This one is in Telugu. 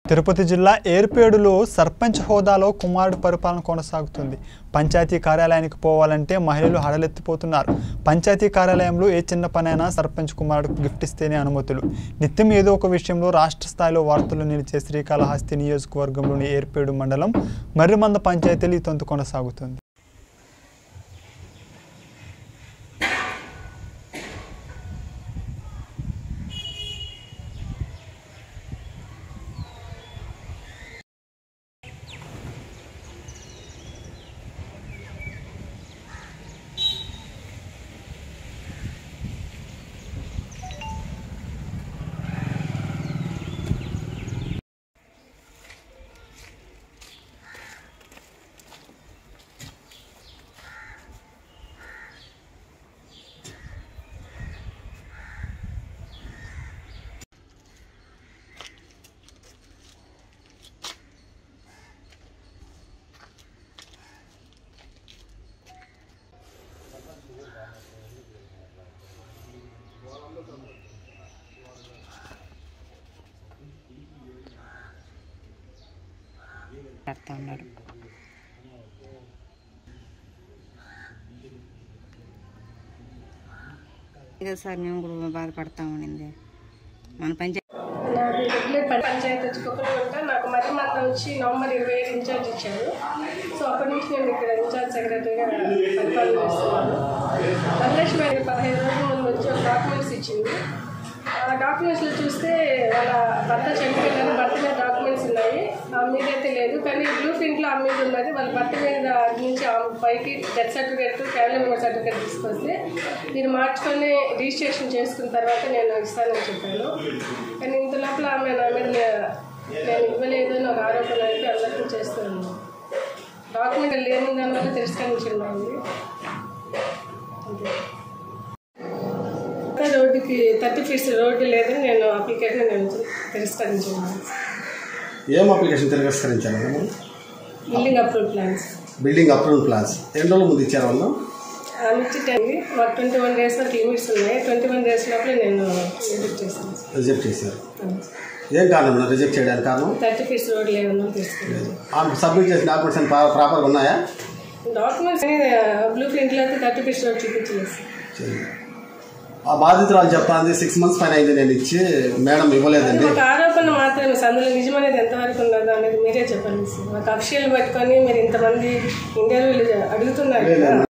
తిరుపతి జిల్లా ఏర్పేడులో సర్పంచ్ హోదాలో కుమారుడు పరిపాలన కొనసాగుతుంది పంచాయతీ కార్యాలయానికి పోవాలంటే మహిళలు హడలెత్తిపోతున్నారు పంచాయతీ కార్యాలయంలో ఏ చిన్న పనైనా సర్పంచ్ కుమారుడుకు గిఫ్ట్ ఇస్తేనే అనుమతులు నిత్యం ఏదో ఒక విషయంలో రాష్ట్ర స్థాయిలో వార్తలు నిలిచే శ్రీకాళహస్తి నియోజకవర్గంలోని ఏర్పేడు మండలం మర్రిమంద పంచాయతీలు ఈ తంతు కొనసాగుతుంది మాట్లాడుతూ ఉన్నాడు ఇదే సార్ మేము కూడా బాధపడతా ఉండింది మన పంచాయతీ నాకు రెగ్యులర్ పం- పంచాయతీ వచ్చి కుక్కలు ఉంటా నాకు మధ్య మంది వచ్చి నవంబర్ ఇరవై ఏడు ఇన్ఛార్జ్ ఇచ్చారు సో అప్పటి నుంచి నేను ఇక్కడ ఇన్ఛార్జ్ సెక్రటరీగా పరిపాలన చేస్తున్నాను వరలక్ష్మి గారికి పదహైదు రోజుల ముందు వచ్చి ఒక డాక్యుమెంట్స్ ఇచ్చింది ఆ డాక్యుమెంట్స్లో చూస్తే వాళ్ళ భర్త చనిపోయిన భర్త మీద డాక్యుమెంట్స్ ఉన్నాయి ఆ మీద అయితే లేదు కానీ బ్లూ ప్రింట్లో ఆ మీద ఉన్నది వాళ్ళ భర్త మీద నుంచి ఆ పైకి death certificate family member certificate తీసుకొస్తే మీరు మార్చుకొని రిజిస్ట్రేషన్ చేసుకున్న తర్వాత నేను ఇస్తానని చెప్పాను కానీ ఇంత లోపల ఆమె నా మీద నే- నేను ఇవ్వలేదు అని ఒక ఆరోపణ అయితే అందరికీ చేస్తున్నాను డాక్యుమెంట్ లేని దానివల్ల తిరస్కరించండి అంతే రోడ్డుకి థర్టీ ఫీట్స్ రోడ్డు లేదని నేను అప్లికేషన్ నేను తిరస్కరించాను ఏం అప్లికేషన్ తిరస్కరించారు మేము building approve plans building approval plans ఎన్ని రోజుల ముందు ఇచ్చారు వాళ్ళు నుంచి మాకు ట్వంటీ వన్ డేస్ వరకు లిమిట్స్ ఉన్నాయి ట్వంటీ వన్ డేస్ లోపల నేను రిజెక్ట్ చేస్తాను రిజెక్ట్ చేశారు ఏం కారణం రిజెక్ట్ చేయడానికి కారణం థర్టీ ఫీట్స్ రోడ్ లేదన్నా తీసుకున్నాను ఆమె సబ్మిట్ చేసిన డాక్యుమెంట్స్ అన్ని ప్రా- ప్రాపర్గా ఉన్నాయా డాక్యుమెంట్స్ బ్లూ ప్రింట్లో అయితే థర్టీ ఫీట్స్ రోడ్ చూపించలేదు సరే. ఆ బాధితురాలు చెప్తాంది సిక్స్ మంత్స్ పైన అయింది నేను ఇచ్చి మేడం ఇవ్వలేదండి ఒక ఆరోపణ మాత్రమే సార్. అందులో నిజం అనేది ఎంతవరకు ఉన్నదో అనేది మీరే చెప్పండి సార్ ఒక అఫిషియల్ పట్టుకొని మీరు ఇంతమంది ఇంటర్వ్యూలు అడుగుతున్నారు కదా